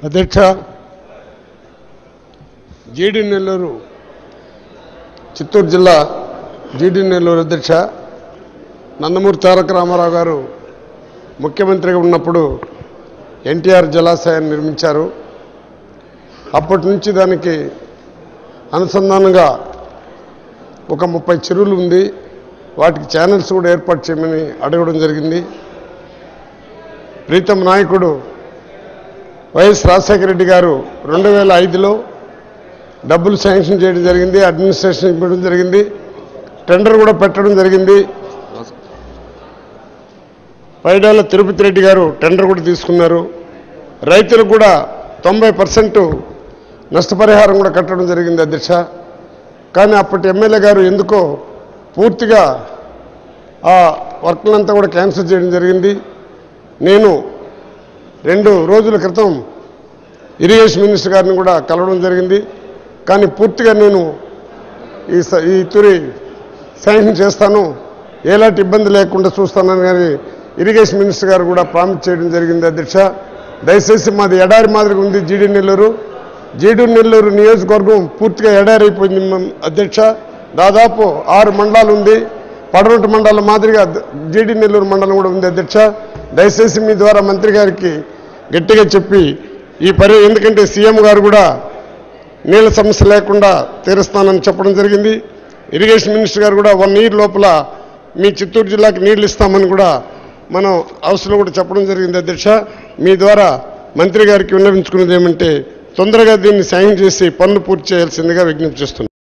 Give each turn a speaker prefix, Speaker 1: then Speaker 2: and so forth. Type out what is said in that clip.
Speaker 1: అధ్యక్ష జీడి నెల్లూరు చిత్తూరు జిల్లా జీడి నెల్లూరు అధ్యక్ష నందమూరి తారక రామారావు గారు ముఖ్యమంత్రిగా ఉన్నప్పుడు ఎన్టీఆర్ జలాశయాన్ని నిర్మించారు అప్పటి నుంచి దానికి అనుసంధానంగా ఒక ముప్పై చెరువులు ఉంది వాటికి ఛానల్స్ కూడా ఏర్పాటు చేయమని అడగడం జరిగింది ప్రీతం నాయకుడు వైఎస్ రాజశేఖర రెడ్డి గారు రెండు వేల ఐదులో డబ్బులు శాంక్షన్ చేయడం జరిగింది అడ్మినిస్ట్రేషన్ ఇవ్వడం జరిగింది టెండర్ కూడా పెట్టడం జరిగింది పైడాల తిరుపతి రెడ్డి గారు టెండర్ కూడా తీసుకున్నారు రైతులకు కూడా తొంభై పర్సెంట్ నష్టపరిహారం కూడా కట్టడం జరిగింది అధ్యక్ష కానీ అప్పటి ఎమ్మెల్యే గారు ఎందుకో పూర్తిగా ఆ వర్క్లంతా కూడా క్యాన్సిల్ చేయడం జరిగింది నేను రెండు రోజుల క్రితం ఇరిగేషన్ మినిస్టర్ గారిని కూడా కలవడం జరిగింది కానీ పూర్తిగా నేను ఈ స- ఈ తురి శాంక్షన్ చేస్తాను ఎలాంటి ఇబ్బంది లేకుండా చూస్తానని కానీ ఇరిగేషన్ మినిస్టర్ గారు కూడా ప్రామిస్ చేయడం జరిగింది అధ్యక్ష దయచేసి మాది ఎడారి మాదిరిగా ఉంది జీడి నెల్లూరు జీడి నెల్లూరు నియోజకవర్గం పూర్తిగా ఎడారి అయిపోయింది మ- అధ్యక్ష దాదాపు ఆరు మండలాలు ఉంది పడమటి మండలం మాదిరిగా ద- జీడి నెల్లూరు మండలం కూడా ఉంది అధ్యక్ష దయచేసి మీ ద్వారా మంత్రి గారికి గట్టిగా చెప్పి ఈ పరి ఎందుకంటే సీఎం గారు కూడా నీళ్ళ సమస్య లేకుండా తీరుస్తానని చెప్పడం జరిగింది ఇరిగేషన్ మినిస్టర్ గారు కూడా వన్ ఇయర్ లోపల మీ చిత్తూరు జిల్లాకి నీళ్లు ఇస్తామని కూడా మనం హౌస్లో కూడా చెప్పడం జరిగింది అధ్యక్ష మీ ద్వారా మంత్రి గారికి విన్నవించుకున్నది ఏమంటే తొందరగా దీన్ని సాయం చేసి పనులు పూర్తి చేయాల్సిందిగా విజ్ఞప్తి చేస్తున్నాను